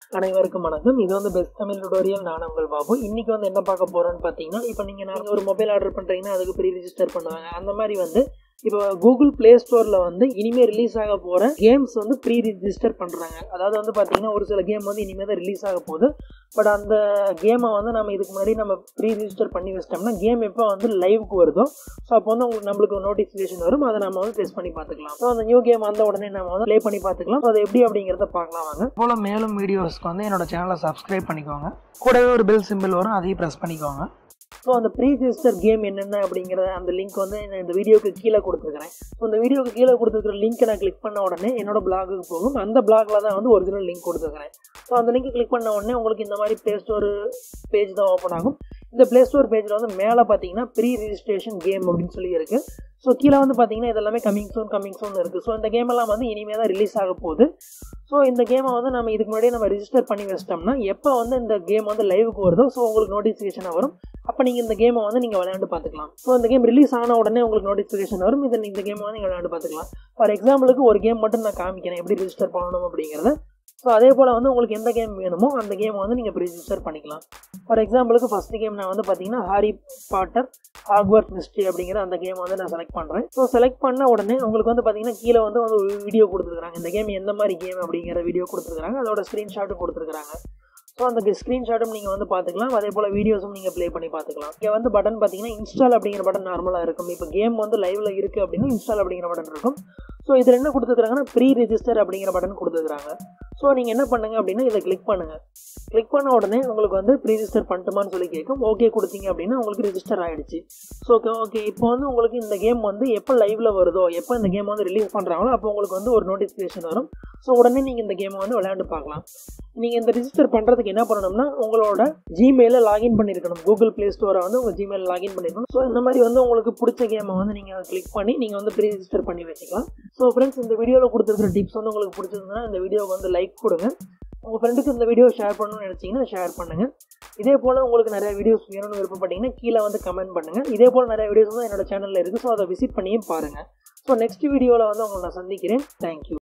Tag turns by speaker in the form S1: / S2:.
S1: அனைவருக்கும் வணக்கம் இது வந்து பெஸ்ட் தமிழ் டுடோரியல் நான் உங்கள் பாபு இன்னைக்கு வந்து என்ன பார்க்க போறோம்னு பார்த்தீங்கன்னா இப்போ நீங்கள் நாங்கள் ஒரு மொபைல் ஆர்டர் பண்ணுறீங்கன்னா அதுக்கு ப்ரீ ரிஜிஸ்டர் பண்ணுவாங்க அந்த மாதிரி வந்து இப்போ கூகுள் ப்ளே ஸ்டோரில் வந்து இனிமேல் ரிலீஸ் ஆக போகிற கேம்ஸ் வந்து ப்ரீ ரிஜிஸ்டர் பண்ணுறாங்க அதாவது வந்து பார்த்தீங்கன்னா ஒரு சில கேம் வந்து இனிமேல் தான் ரிலீஸ் ஆக போகுது பட் அந்த கேமை வந்து நம்ம இதுக்கு முன்னாடி நம்ம ப்ரீ ரிஜிஸ்டர் பண்ணி வச்சிட்டோம்னா கேம் எப்போ வந்து லைவுக்கு வருதோ ஸோ அப்போ வந்து உங்களுக்கு நம்மளுக்கு நோட்டிஃபிகேஷன் வரும் அதை நம்ம வந்து டெஸ்ட் பண்ணி பார்த்துக்கலாம் ஸோ அந்த நியூ கேம் வந்த உடனே நம்ம வந்து ப்ளே பண்ணி பார்த்துக்கலாம் ஸோ அது எப்படி அப்படிங்கிறத பார்க்கலாம் வாங்க போல் மேலும் வீடியோஸ்க்கு வந்து என்னோட சேனலை சப்ஸ்கிரைப் பண்ணிக்கோங்க கூடவே ஒரு பெல் சிம்பிள் வரும் அதையும் ப்ரெஸ் பண்ணிக்கோங்க ஸோ அந்த ப்ரீ ரிஜிஸ்டர் கேம் என்னென்ன அப்படிங்கிற அந்த லிங்க் வந்து நான் இந்த வீடியோக்கு கீழே கொடுத்துருக்கிறேன் ஸோ இந்த வீடியோக்கு கீழே கொடுத்துருக்கிற லிங்க்கை நான் கிளிக் பண்ண உடனே என்னோட பிளாகுக்கு போகும் அந்த பிளாகில் தான் வந்து ஒரிஜினல் லிங்க் கொடுத்துருக்கிறேன் ஸோ அந்த லிங்க் கிளிக் பண்ண உடனே உங்களுக்கு இந்த மாதிரி ப்ளே ஸ்டோர் பேஜ் தான் ஓப்பன் ஆகும் இந்த ப்ளே ஸ்டோர் பேஜில் வந்து மேலே பார்த்தீங்கன்னா ப்ரீ ரிஜிஸ்ட்ரேஷன் கேம் அப்படின்னு சொல்லி இருக்குது ஸோ கீழே வந்து பார்த்தீங்கன்னா இதெல்லாமே கமிங் சோன் கமிங் சோன் இருக்குது ஸோ இந்த கேம் எல்லாம் வந்து இனிமேல் தான் ரிலீஸ் ஆக போகுது ஸோ இந்த கேமை வந்து நம்ம இதுக்கு முன்னாடியே நம்ம ரிஜிஸ்டர் பண்ணி வச்சிட்டோம்னா எப்போ வந்து இந்த கேம் வந்து லைவுக்கு வருதோ ஸோ உங்களுக்கு நோட்டிஃபிகேஷனாக வரும் அப்போ நீங்கள் இந்த கேமை வந்து நீங்கள் விளையாண்டு பார்த்துக்கலாம் ஸோ இந்த கேம் ரிலீஸ் ஆன உடனே உங்களுக்கு நோட்டிஃபிகேஷன் வரும் இதை இந்த கேமை வந்து நீங்கள் விளையாண்டு பார்த்துக்கலாம் ஃபார் எக்ஸாம்பிளுக்கு ஒரு கேம் மட்டும் நான் காமிக்கிறேன் எப்படி ரிஜிஸ்டர் பண்ணணும் அப்படிங்கிறத ஸோ அதே போல் வந்து உங்களுக்கு எந்த கேம் வேணுமோ அந்த கேம் வந்து நீங்கள் ரிஜிஸ்டர் பண்ணிக்கலாம் ஃபார் எக்ஸாம்பிளுக்கு ஃபஸ்ட்டு கேம் நான் வந்து பார்த்தீங்கன்னா ஹாரி பாட்டர் ஹாக்வர்ட் மிஸ்ட்ரி அப்படிங்கிற அந்த கேம் வந்து நான் செலக்ட் பண்ணுறேன் ஸோ செலக்ட் பண்ண உடனே உங்களுக்கு வந்து பார்த்தீங்கன்னா கீழே வந்து வந்து ஒரு வீடியோ கொடுத்துருக்காங்க இந்த கேம் எந்த மாதிரி கேம் அப்படிங்கிற வீடியோ கொடுத்துருக்காங்க அதோட ஸ்க்ரீன்ஷாட்டும் கொடுத்துருக்காங்க ஸோ அந்த ஸ்க்ரீன்ஷாட்டும் நீங்கள் வந்து பார்த்துக்கலாம் அதே போல் வீடியோஸும் நீங்கள் ப்ளே பண்ணி பார்த்துக்கலாம் இங்கே வந்து பட்டன் பார்த்தீங்கன்னா இன்ஸ்டால் அப்படிங்கிற பட்டன் நார்மலாக இருக்கும் இப்போ கேம் வந்து லைவில் இருக்குது அப்படின்னா இன்ஸ்டால் அப்படிங்கிற பட்டன் இருக்கும் ஸோ இதில் என்ன கொடுத்துருக்காங்கன்னா ப்ரீ ரிஜிஸ்டர் அப்படிங்கிற பட்டன் கொடுத்துருக்காங்க ஸோ நீங்கள் என்ன பண்ணுங்க அப்படின்னா இதை கிளிக் பண்ணுங்கள் கிளிக் பண்ண உடனே உங்களுக்கு வந்து ப்ரீ ரிஜிஸ்டர் பண்ணிட்டுமான்னு சொல்லி கேட்கும் ஓகே கொடுத்தீங்க அப்படின்னா உங்களுக்கு ரிஜிஸ்டர் ஆகிடுச்சு ஸோ ஓகே ஓகே இப்போ வந்து உங்களுக்கு இந்த கேம் வந்து எப்போ லைவில் வருதோ எப்போ இந்த கேம் வந்து ரிலீஸ் பண்ணுறாங்களோ அப்போ உங்களுக்கு வந்து ஒரு நோட்டிஃபிகேஷன் வரும் ஸோ உடனே நீங்கள் இந்த கேமை வந்து விளையாண்டு பார்க்கலாம் நீங்கள் இந்த ரிஜிஸ்டர் பண்ணுறதுக்கு என்ன பண்ணணும்னா உங்களோட ஜிமெயிலில் லாகின் பண்ணியிருக்கணும் கூகுள் ப்ளே ஸ்டோரை வந்து உங்கள் ஜிமெயில் லாகின் பண்ணியிருக்கணும் ஸோ இந்த மாதிரி வந்து உங்களுக்கு பிடிச்ச கேமை வந்து நீங்கள் கிளிக் பண்ணி நீங்கள் வந்து ப்ரீ ரிஜிஸ்டர் பண்ணி வச்சுக்கலாம் ஸோ ஃப்ரெண்ட்ஸ் இந்த வீடியோவில் கொடுத்துருக்கிற டிப்ஸ் வந்து உங்களுக்கு பிடிச்சிருந்ததுன்னா இந்த வீடியோவுக்கு வந்து லைக் கொடுங்க உங்கள் ஃப்ரெண்டுக்கு இந்த வீடியோ ஷேர் பண்ணணும்னு நினச்சிங்கன்னா ஷேர் பண்ணுங்கள் இதே போல் உங்களுக்கு நிறைய வீடியோஸ் வேணும்னு விருப்பப்பட்டீங்கன்னா கீழே வந்து கமெண்ட் பண்ணுங்கள் இதே போல் நிறைய வீடியோஸ் வந்து என்னோட சேனலில் இருக்குது ஸோ அதை விசிட் பண்ணியும் பாருங்கள் ஸோ நெக்ஸ்ட் வீடியோவில் வந்து உங்களை நான் சந்திக்கிறேன் தேங்க்யூ